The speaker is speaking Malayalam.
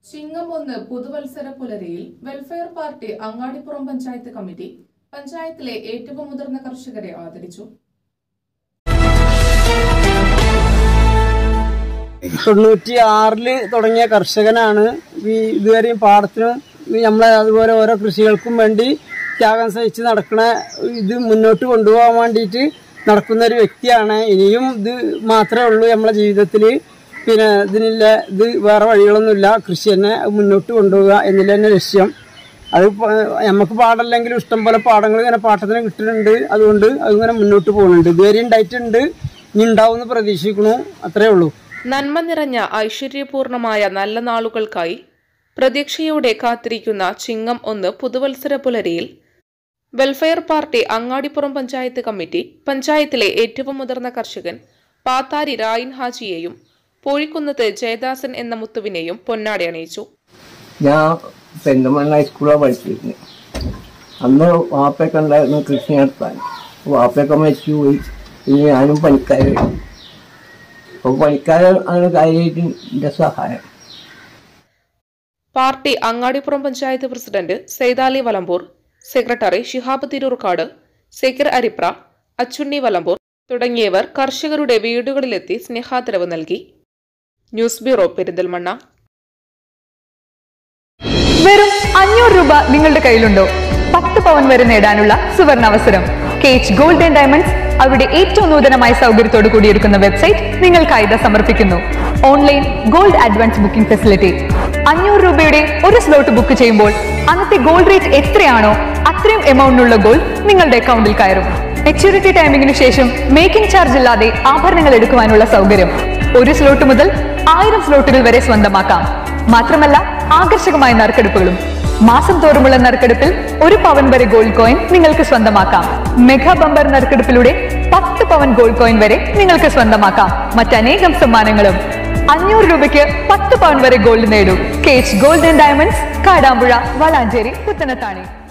ചിങ്ങം ഒന്ന് പുതുവത്സര പുലരിയിൽ Welfare Party Angadippuram panchayat committee പഞ്ചായത്തിലെ ഏറ്റവും മുതിർന്ന കർഷകരെ ആദരിച്ചു തൊണ്ണൂറ്റി ആറില് തുടങ്ങിയ കർഷകനാണ് ഈ ഇതുവരെയും പാടത്തിനും ഈ നമ്മളെ അതുപോലെ ഓരോ കൃഷികൾക്കും വേണ്ടി ത്യാഗം സഹിച്ച് നടക്കുന്ന ഇത് മുന്നോട്ട് കൊണ്ടുപോകാൻ വേണ്ടിയിട്ട് നടക്കുന്ന ഒരു വ്യക്തിയാണ് ഇനിയും ഇത് മാത്രമേ ഉള്ളൂ നമ്മളെ ജീവിതത്തിൽ പിന്നെ ഇതിനില്ല ഇത് വേറെ വഴികളൊന്നുമില്ല കൃഷി തന്നെ മുന്നോട്ട് കൊണ്ടുപോകുക എന്നില്ല തന്നെ ലക്ഷ്യം അത് പ- നമുക്ക് പാടല്ലെങ്കിലും ഇഷ്ടം പോലെ പാടങ്ങൾ ഇങ്ങനെ പാട്ടത്തിന് കിട്ടുന്നുണ്ട് അതുകൊണ്ട് അതിങ്ങനെ മുന്നോട്ട് പോകുന്നുണ്ട് ഇതുവരെ ഉണ്ടായിട്ടുണ്ട് ഇനി ഉണ്ടാവുമെന്ന് പ്രതീക്ഷിക്കണു അത്രേ ഉള്ളൂ നന്മ നിറഞ്ഞ ഐശ്വര്യപൂർണമായ നല്ല നാളുകൾക്കായി പ്രതീക്ഷയോടെ കാത്തിരിക്കുന്ന ചിങ്ങം ഒന്ന് പുതുവത്സര പുലരിയിൽ Welfare Party Angadippuram panchayat committee പഞ്ചായത്തിലെ ഏറ്റവും മുതിർന്ന കർഷകൻ പാത്താരി റായിൻ ഹാജിയെയും പൂഴിക്കുന്നത്ത് ജയദാസൻ എന്ന മുത്തുവിനെയും പൊന്നാടി അണിയിച്ചു ഞാൻ പെരുന്തമണ്ണ ഹൈസ്കൂളിലാണ് പഠിച്ചിരുന്നത് അന്ന് വാപ്പയൊക്കെ ഉണ്ടായിരുന്നു കൃഷി നടത്താൻ വാപ്പയൊക്കെ മരിച്ചു പോയി പിന്നെ ഞാനും പണിക്കാർ അപ്പോൾ പണിക്കാരാണ് കാര്യമായിട്ട് എൻ്റെ സഹായം party Angadippuram panchayat president Saithali Valambur secretary Shihab Thirurkkad Sakir Aripra Achunni Valambur തുടങ്ങിയവർ കർഷകരുടെ വീടുകളിലെത്തി സ്നേഹാദരവ് നൽകി ന്യൂസ് ബ്യൂറോ പെരിന്തൽമണ്ണ വെറും അഞ്ഞൂറ് രൂപ നിങ്ങളുടെ കയ്യിലുണ്ടോ പത്ത് പവൻ വരെ നേടാനുള്ള സുവർണ അവസരം കേച്ച് ഗോൾഡ് ആൻഡ് ഡയമണ്ട്സ് അവരുടെ ഏറ്റവും നൂതനമായ സൗകര്യത്തോടു കൂടിയൊരുക്കുന്ന വെബ്സൈറ്റ് നിങ്ങൾക്കായി ഇതാ സമർപ്പിക്കുന്നു online gold advance booking facility അഞ്ഞൂറ് രൂപയുടെ ഒരു സ്ലോട്ട് ബുക്ക് ചെയ്യുമ്പോൾ അന്നത്തെ ഗോൾഡ് റേറ്റ് എത്രയാണോ അത്രയും എമൗണ്ടിനുള്ള ഗോൾഡ് നിങ്ങളുടെ അക്കൗണ്ടിൽ കയറും മെച്യൂരിറ്റി ടൈമിംഗിന് ശേഷം മേക്കിംഗ് ചാർജ് ഇല്ലാതെ ആഭരണങ്ങൾ എടുക്കുവാനുള്ള സൗകര്യം ഒരു സ്ലോട്ട് മുതൽ ആയിരം സ്ലോട്ടുകൾ വരെ സ്വന്തമാക്കാം മാത്രമല്ല ആകർഷകമായ നറുക്കെടുപ്പുകളും മാസം തോറുമുള്ള നറുക്കെടുപ്പിൽ ഒരു പവൻ വരെ ഗോൾഡ് കോയിൻ നിങ്ങൾക്ക് സ്വന്തമാക്കാം മെഗാ ബമ്പർ നറുക്കെടുപ്പിലൂടെ പത്ത് പവൻ ഗോൾഡ് കോയിൻ വരെ നിങ്ങൾക്ക് സ്വന്തമാക്കാം മറ്റനേകം സമ്മാനങ്ങളും അഞ്ഞൂറ് രൂപയ്ക്ക് പത്ത് പവൻ വരെ ഗോൾഡ് നേടൂ കേച്ച് gold and diamonds Kadampuzha Valanchery Puthanathani